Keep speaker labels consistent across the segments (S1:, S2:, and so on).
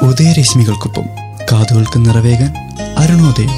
S1: ഉദയരശ്മികൾക്കൊപ്പം കാതുകൾക്ക് നിറവേകാൻ അരുണോദയം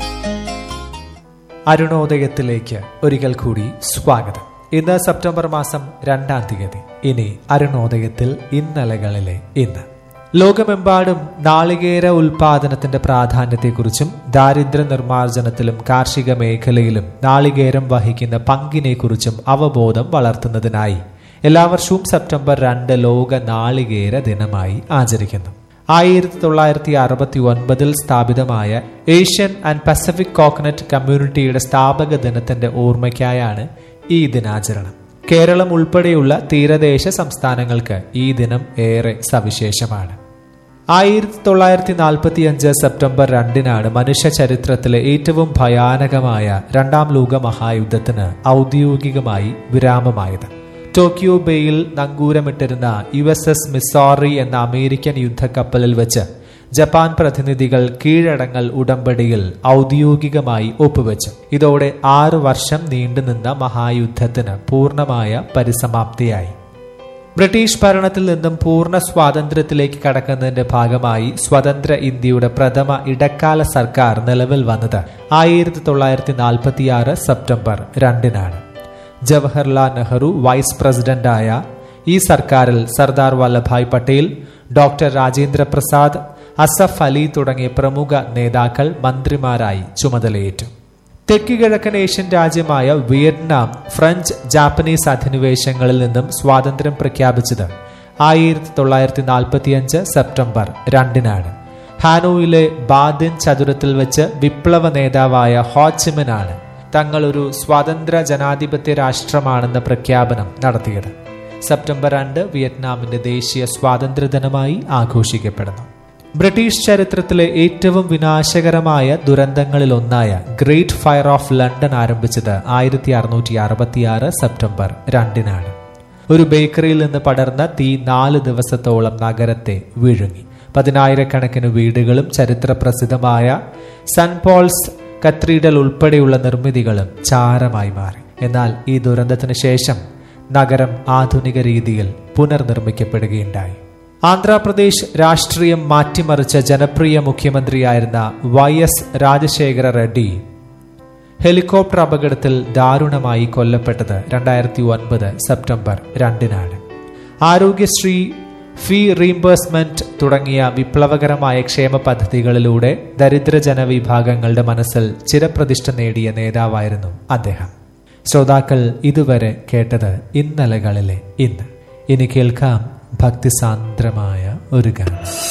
S2: അരുണോദയത്തിലേക്ക് ഒരിക്കൽ കൂടി സ്വാഗതം ഇന്ന് സെപ്റ്റംബർ മാസം രണ്ടാം തീയതി ഇനി അരുണോദയത്തിൽ ഇന്നലകളിലെ ഇന്ന് ലോകമെമ്പാടും നാളികേര ഉൽപാദനത്തിന്റെ പ്രാധാന്യത്തെക്കുറിച്ചും ദാരിദ്ര്യ നിർമ്മാർജ്ജനത്തിലും കാർഷിക മേഖലയിലും നാളികേരം വഹിക്കുന്ന പങ്കിനെക്കുറിച്ചും അവബോധം വളർത്തുന്നതിനായി എല്ലാ വർഷവും സെപ്റ്റംബർ രണ്ട് ലോക നാളികേര ദിനമായി ആചരിക്കുന്നു ആയിരത്തി തൊള്ളായിരത്തി അറുപത്തി ഒൻപതിൽ സ്ഥാപിതമായ ഏഷ്യൻ ആൻഡ് പസഫിക് കോക്കനട്ട് കമ്മ്യൂണിറ്റിയുടെ സ്ഥാപക ദിനത്തിന്റെ ഓർമ്മയ്ക്കായാണ് ഈ ദിനാചരണം കേരളം ഉൾപ്പെടെയുള്ള തീരദേശ സംസ്ഥാനങ്ങൾക്ക് ഈ ദിനം ഏറെ സവിശേഷമാണ് ആയിരത്തി തൊള്ളായിരത്തി നാൽപ്പത്തി അഞ്ച് സെപ്റ്റംബർ രണ്ടിനാണ് മനുഷ്യ ചരിത്രത്തിലെ ഏറ്റവും ഭയാനകമായ രണ്ടാം ലോക മഹായുദ്ധത്തിന് ഔദ്യോഗികമായി വിരാമമായത് ടോക്കിയോ ബേയിൽ നങ്കൂരമിട്ടിരുന്ന യു എസ് എസ് മിസോറി എന്ന അമേരിക്കൻ യുദ്ധക്കപ്പലിൽ വെച്ച് ജപ്പാൻ പ്രതിനിധികൾ കീഴടങ്ങൽ ഉടമ്പടിയിൽ ഔദ്യോഗികമായി ഒപ്പുവെച്ചു ഇതോടെ ആറു വർഷം നീണ്ടുനിന്ന മഹായുദ്ധത്തിന് പൂർണ്ണമായ പരിസമാപ്തിയായി ബ്രിട്ടീഷ് ഭരണത്തിൽ നിന്നും പൂർണ്ണ സ്വാതന്ത്ര്യത്തിലേക്ക് കടക്കുന്നതിന്റെ ഭാഗമായി സ്വതന്ത്ര ഇന്ത്യയുടെ പ്രഥമ ഇടക്കാല സർക്കാർ നിലവിൽ വന്നത് ആയിരത്തി തൊള്ളായിരത്തി നാൽപ്പത്തിയാറ് സെപ്റ്റംബർ രണ്ടിനാണ് ജവഹർലാൽ നെഹ്റു വൈസ് പ്രസിഡന്റായ ഈ സർക്കാരിൽ സർദാർ വല്ലഭായ് പട്ടേൽ ഡോക്ടർ രാജേന്ദ്ര പ്രസാദ് അസഫ് അലി തുടങ്ങിയ പ്രമുഖ നേതാക്കൾ മന്ത്രിമാരായി ചുമതലയേറ്റു തെക്ക് കിഴക്കൻ ഏഷ്യൻ രാജ്യമായ വിയറ്റ്നാം ഫ്രഞ്ച് ജാപ്പനീസ് അധിനിവേശങ്ങളിൽ നിന്നും സ്വാതന്ത്ര്യം പ്രഖ്യാപിച്ചത് ആയിരത്തി തൊള്ളായിരത്തി നാൽപ്പത്തിയഞ്ച് സെപ്റ്റംബർ രണ്ടിനാണ് ഹാനോയിലെ ബാദിൻ ചതുരത്തിൽ വെച്ച് വിപ്ലവ നേതാവായ ഹോച്ചിമിനാണ് തങ്ങൾ ഒരു സ്വതന്ത്ര ജനാധിപത്യ രാഷ്ട്രമാണെന്ന പ്രഖ്യാപനം നടത്തിയത് സെപ്റ്റംബർ രണ്ട് വിയറ്റ്നാമിന്റെ ദേശീയ സ്വാതന്ത്ര്യ ദിനമായി ആഘോഷിക്കപ്പെടുന്നു ബ്രിട്ടീഷ് ചരിത്രത്തിലെ ഏറ്റവും വിനാശകരമായ ദുരന്തങ്ങളിലൊന്നായ ഗ്രേറ്റ് ഫയർ ഓഫ് ലണ്ടൻ ആരംഭിച്ചത് ആയിരത്തി അറുന്നൂറ്റി അറുപത്തിയാറ് സെപ്റ്റംബർ രണ്ടിനാണ് ഒരു ബേക്കറിയിൽ നിന്ന് പടർന്ന തീ നാല് ദിവസത്തോളം നഗരത്തെ വിഴുങ്ങി പതിനായിരക്കണക്കിന് വീടുകളും ചരിത്ര പ്രസിദ്ധമായ സെന്റ് പോൾസ് കത്തീഡ്രൽ ഉൾപ്പെടെയുള്ള നിർമ്മിതികളും ചാരമായി മാറി എന്നാൽ ഈ ദുരന്തത്തിന് ശേഷം നഗരം ആധുനിക രീതിയിൽ പുനർനിർമ്മിക്കപ്പെടുകയുണ്ടായി ആന്ധ്രാപ്രദേശ് രാഷ്ട്രീയം മാറ്റിമറിച്ച ജനപ്രിയ മുഖ്യമന്ത്രിയായിരുന്ന Y S Rajasekhara Reddy helicopter അപകടത്തിൽ ദാരുണമായി കൊല്ലപ്പെട്ടത് രണ്ടായിരത്തി ഒൻപത് സെപ്റ്റംബർ രണ്ടിനാണ് ആരോഗ്യശ്രീ ഫീ റീംബേഴ്സ്മെന്റ് തുടങ്ങിയ വിപ്ലവകരമായ ക്ഷേമ പദ്ധതികളിലൂടെ ദരിദ്ര ജനവിഭാഗങ്ങളുടെ മനസ്സിൽ ചിരപ്രതിഷ്ഠ നേടിയ നേതാവായിരുന്നു അദ്ദേഹം ശ്രോതാക്കൾ ഇതുവരെ കേട്ടത് ഇന്നലകളിലെ ഇന്ന് ഇനി കേൾക്കാം ഭക്തിസാന്ദ്രമായ ഒരു ഗാനം